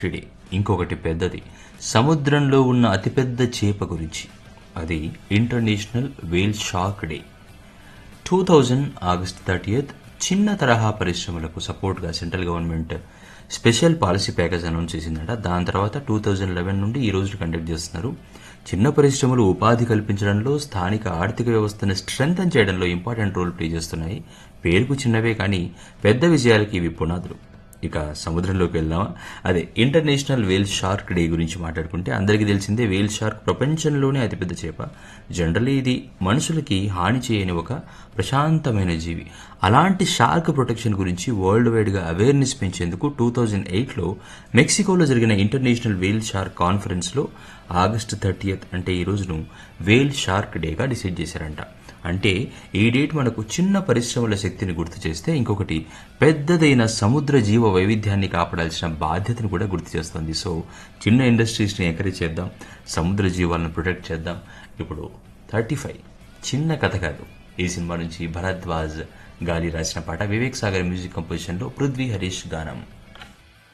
day ఇంకొకటి పెద్దది సముద్రంలో ఉన్న అతిపెద్ద చేప గురించి అది international whale shark day two thousand August thirtieth చిన్న తరహా పరిశ్రమలకు సపోర్ట్గా central government special policy package announce చేసిందట దాని తర్వాత టూ థౌజండ్ లెవెన్ నుండి ఈ రోజు కండక్ట్ చేస్తున్నారు చిన్న పరిశ్రమలు ఉపాధి కల్పించడంలో స్థానిక ఆర్థిక వ్యవస్థను స్ట్రెంగ్తన్ చేయడంలో ఇంపార్టెంట్ రోల్ ప్లే చేస్తున్నాయి పేరుకు చిన్నవే కానీ పెద్ద విజయాలకి ఇవి పునాదులు ఇక సముద్రంలోకి వెళ్దామా అదే ఇంటర్నేషనల్ వేల్ షార్క్ డే గురించి మాట్లాడుకుంటే అందరికీ తెలిసిందే వేల్ షార్క్ ప్రపంచంలోనే అతిపెద్ద చేప జనరల్లీ ఇది మనుషులకి హాని చేయని ఒక ప్రశాంతమైన జీవి అలాంటి షార్క్ ప్రొటెక్షన్ గురించి వరల్డ్ వైడ్గా అవేర్నెస్ పెంచేందుకు టూ థౌజండ్ ఎయిట్లో మెక్సికోలో జరిగిన ఇంటర్నేషనల్ వేల్ షార్క్ కాన్ఫరెన్స్లో ఆగస్టు థర్టీయత్ అంటే ఈ రోజును వేల్ షార్క్ డేగా డిసైడ్ చేశారంట అంటే ఈ డేట్ మనకు చిన్న పరిశ్రమల శక్తిని గుర్తు చేస్తే ఇంకొకటి పెద్దదైన సముద్ర జీవ వైవిధ్యాన్ని కాపాడాల్సిన బాధ్యతను కూడా గుర్తు చేస్తుంది సో చిన్న ఇండస్ట్రీస్ని ఎంకరేజ్ చేద్దాం సముద్ర జీవాలను ప్రొటెక్ట్ చేద్దాం ఇప్పుడు థర్టీ ఫైవ్ చిన్న కథ కాదు ఈ సినిమా నుంచి భరద్వాజ్ గాలి రాసిన పాట వివేక్ సాగర్ మ్యూజిక్ కంపోజిషన్లో పృథ్వీ హరీష్ గానం